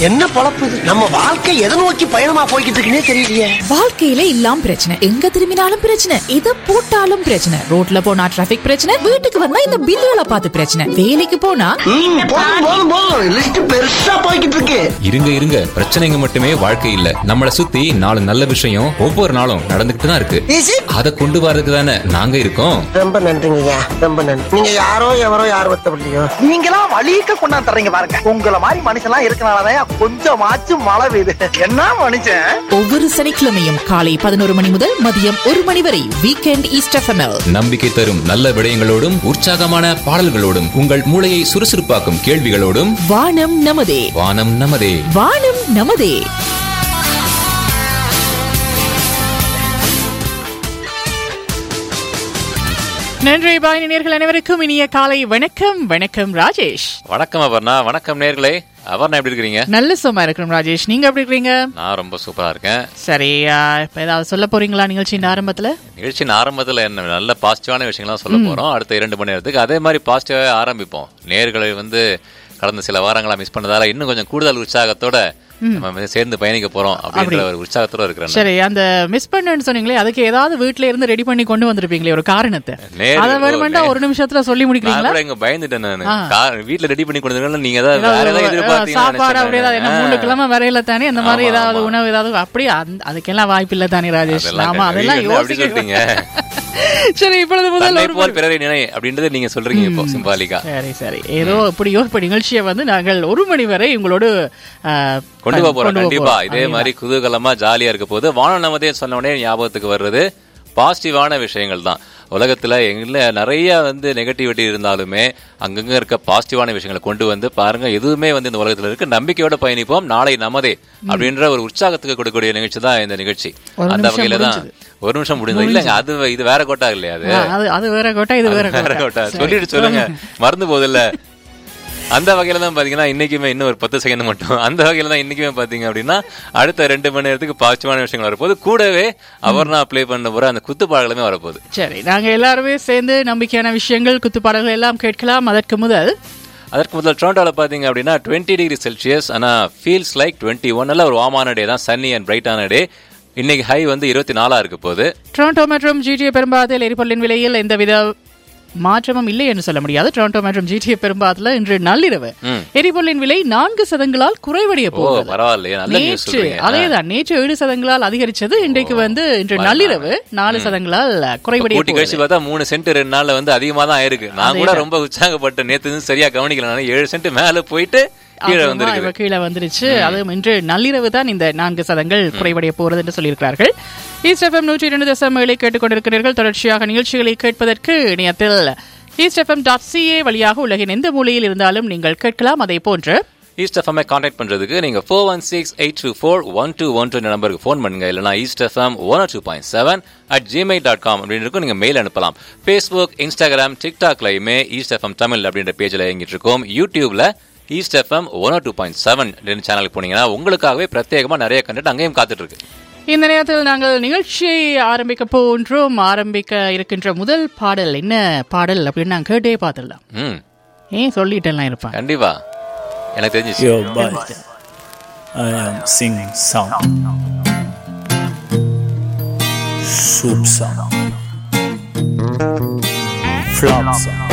என்ன பொழப்பு இது நம்ம வாழ்க்கை எதை நோக்கி பயணமா போய்கிட்டு இருக்குன்னே தெரியலையே வாழ்க்கையில இல்லாம் பிரச்சனை எங்க திரும்பினாலும் பிரச்சனை எதை போட்டாலும் பிரச்சனை ரோட்ல போனா டிராபிக் பிரச்சனை வீட்டுக்கு வந்தா இந்த பில்லுகளை பார்த்து பிரச்சனை வேலைக்கு போனா ம், போதும் போதும் போதும் லிஸ்ட் பெருசா போய்கிட்டு இருக்கு இருங்க இருங்க பிரச்சனைங்க மட்டுமே வாழ்க்கை இல்ல நம்மள சுத்தி நாலு நல்ல விஷயம் ஒவ்வொரு நாளும் நடந்துகிட்டு தான் இருக்கு ஈஸி அதை கொண்டு வரதுக்கு தானே நாங்க இருக்கோம் ரொம்ப நன்றிங்கய்யா ரொம்ப நன்றி நீங்க யாரோ எவரோ யார் ஒத்தப்படலையோ நீங்களாம் வழிக்க கொண்டாந்து தர்றீங்க பாருங்க உங்கள மாதிரி மனுஷன்லாம் இருக்கனாலதான் கொஞ்சமாச்சும் மழை பெய்யுது என்ன மனுஷன் ஒவ்வொரு சனிக்கிழமையும் காலை பதினோரு மணி முதல் மதியம் ஒரு மணி வரை வீக்கெண்ட் ஈஸ்ட் எஃப்எம்எல் நம்பிக்கை தரும் நல்ல விடயங்களோடும் உற்சாகமான பாடல்களோடும் உங்கள் மூளையை சுறுசுறுப்பாக்கும் கேள்விகளோடும் வானம் நமதே வானம் நமதே வானம் நமதே நன்றி பாய் நேர்கள் அனைவருக்கும் இனிய காலை வணக்கம் வணக்கம் ராஜேஷ் வணக்கம் அபர்ணா வணக்கம் நேர்களே அபர்ணா எப்படி இருக்கிறீங்க நல்ல சும்மா இருக்கிறோம் ராஜேஷ் நீங்க எப்படி இருக்கீங்க நான் ரொம்ப சூப்பரா இருக்கேன் சரி ஆ, இப்ப ஏதாவது சொல்ல போறீங்களா நிகழ்ச்சியின் ஆரம்பத்துல நிகழ்ச்சியின் ஆரம்பத்துல என்ன நல்ல பாசிட்டிவான விஷயங்கள்லாம் சொல்ல போறோம் அடுத்த இரண்டு மணி நேரத்துக்கு அதே மாதிரி பாசிட்டிவாவே ஆரம்பிப்போம் நேர்களை வந்து கடந்த சில வாரங்களா மிஸ் பண்ணதால இன்னும் கொஞ்சம் கூடுதல் உற்சாகத்தோட நம்ம வந்து சேர்ந்து பயணிக்க போறோம் அப்படின்ற ஒரு உற்சாகத்தோட இருக்கிறேன் சரி அந்த மிஸ் பண்ணேன்னு சொன்னீங்களே அதுக்கு ஏதாவது வீட்ல இருந்து ரெடி பண்ணி கொண்டு வந்திருப்பீங்களே ஒரு காரணத்தை நேரு- அத வேணுமெண்டா ஓ, ஒரு நிமிஷத்துல சொல்லி நான் முடிக்கிறீங்களா கூட இங்க பயந்துட்டேன் நானு ஆ. கார் வீட்ல ரெடி பண்ணி கொடுத்துருக்கேன் நீங்க ஏதாவது வேற ஏதாவது ஏதாவது, எதிர்பார்த்தீங்கன்னு சாப்பாடு அப்படி ஏதாவது என்ன மூணு நினைச்சேன் கிழமை வரையில தானே அந்த மாதிரி ஆமா, ஏதாவது ஆமா. உணவு ஏதாவது அப்படி அந்த- அதுக்கெல்லாம் வாய்ப்பு இல்ல தானே ராஜேஷ் அதெல்லாம் ஆமா அதெல்லாம் நீங்க அப்படி சொல்லிட்டீங்க. யோசிக்க சரி இப்பொழுது முதல் தன்னை ஒரு போல் பிறரை நினை அப்படின்றத நீங்க சொல்றீங்க இப்போ சிம்பாலிக்கா சரி சரி ஏதோ எப்படியோ இப்ப நிகழ்ச்சியை வந்து நாங்கள் ஒரு மணி வரை உங்களோடு ஆ, கொண்டு போக போறோம் கொண்டு போக கண்டிப்பா போறோம். இதே மாதிரி குதூகலமா ஜாலியா இருக்க போது வானம் நமதே சொன்ன உடனே ஞாபகத்துக்கு வர்றது பாசிட்டிவான விஷயங்கள் தான் உலகத்துல எங்க நிறைய வந்து நெகட்டிவிட்டி இருந்தாலுமே அங்கங்க இருக்க பாசிட்டிவான விஷயங்களை கொண்டு வந்து பாருங்க எதுவுமே வந்து இந்த உலகத்துல இருக்கு நம்பிக்கையோட பயணிப்போம் நாளை நமதே அப்படின்ற ஒரு உற்சாகத்துக்கு கொடுக்கக்கூடிய நிகழ்ச்சி தான் இந்த நிகழ்ச்சி ஒரு அந்த நிமிஷம் வகையில தான் ஒரு நிமிஷம் முடிஞ்சது இல்லங்க அது இது வேற கோட்டா இல்லையா அது ஆ, அது அது வேற கோட்டை இது வேற வேற கோட்டா கோட்டை சரி. சொல்லிட்டு சொல்லுங்க மறந்து போதில்ல அந்த வகையில தான் பாத்தீங்கன்னா இன்னைக்குமே இன்னும் ஒரு பத்து செகண்ட் மட்டும் அந்த வகையில தான் இன்னைக்குமே பாத்தீங்க அப்படின்னா அடுத்த ரெண்டு மணி நேரத்துக்கு பாசிட்டிவான விஷயங்கள் வரப்போகுது கூடவே அவர் நான் ப்ளே பண்ண போற அந்த குத்து பாடலுமே வரப்போகுது சரி நாங்க எல்லாருமே சேர்ந்து நம்பிக்கையான விஷயங்கள் குத்துப்பாடல்கள் எல்லாம் கேட்கலாம் அதற்கு முதல் அதற்கு முதல் டொரண்டோல பாத்தீங்க அப்படின்னா டுவெண்ட்டி டிகிரி செல்சியஸ் ஆனா ஃபீல்ஸ் லைக் டுவெண்ட்டி ஒன் நல்ல ஒரு வாமான டே தான் சன்னி அண்ட் பிரைட்டான டே இன்னைக்கு ஹை வந்து இருபத்தி நாலா இருக்க போகுது டொரண்டோ மற்றும் ஜிடிஏ பெரும்பாத்தில் எரிபொருளின் விலையில் எந்தவித மாற்றமும் இல்லை என்று சொல்ல முடியாது டொரண்டோ மற்றும் ஜிடிஏ பெரும்பாத்துல இன்று நள்ளிரவு எரிபொருளின் விலை நான்கு சதங்களால் குறைவடைய ஓ போகுது பரவாயில்லையே நல்ல நியூஸ் நேற்று சொல்றீங்க அதேதான் நேற்று ஏழு சதங்களால் அதிகரிச்சது இன்றைக்கு வந்து இன்று நள்ளிரவு நாலு சதங்களால் குறைவடைய கூட்டி கழிச்சு பார்த்தா மூணு சென்ட் ரெண்டு நாள்ல வந்து அதிகமா தான் ஆயிருக்கு நான் கூட ரொம்ப உற்சாகப்பட்டு நேத்து இருந்து சரியா கவனிக்கல நான் ஏழு சென்ட் மேல போயிட்டு கீழே அப்புறமா வந்திருக்கு இவ கீழே வந்துருச்சு அதுவும் இன்று நள்ளிரவு தான் இந்த நான்கு சதங்கள் குறைவடைய போறது என்று சொல்லியிருக்கிறார்கள் ஈஸ்ட் எஃப்எம் நூற்றி இரண்டு தசம் ஏழை கேட்டுக்கொண்டிருக்கிறீர்கள் தொடர்ச்சியாக நிகழ்ச்சிகளை கேட்பதற்கு இணையத்தில் ஈஸ்ட் எஃப்எம் டாட் சிஏ வழியாக உலகின் எந்த மூலையில் இருந்தாலும் நீங்கள் கேட்கலாம் அதே போன்று ஈஸ்ட் எஃப்எம் கான்டாக்ட் பண்றதுக்கு நீங்க four one six eight two four one two one two நம்பருக்கு ஃபோன் பண்ணுங்க இல்லைனா east FM one two point seven at Gmail dot com அப்படின்னு இருக்கும் நீங்க மெயில் அனுப்பலாம் ஃபேஸ்புக் இன்ஸ்டாகிராம் டிக்டாக்லயுமே ஈஸ்ட் எஃப்எம் தமிழ் அப்படின்ற பேஜ்ல இயங்கிட்டு இருக்கோம் யூடியூப்ல east FM one two point seven சேனலுக்கு போனீங்கன்னா உங்களுக்காகவே பிரத்யேகமா நிறைய கண்டென்ட் அங்கேயும் காத்துட்டு இருக்கு இந்த நேரத்தில் நாங்கள் நிகழ்ச்சியை ஆரம்பிக்க போன்றோம் ஆரம்பிக்க இருக்கின்ற முதல் பாடல் என்ன பாடல் அப்படின்னு நான் கேட்டே பார்த்துடலாம் ம் ஏன் சொல்லிட்டேன்லாம் இருப்பான் கண்டிப்பா எனக்கு தெரிஞ்சிச்சு Your birthday. I am singing song. Soup song. Flop song.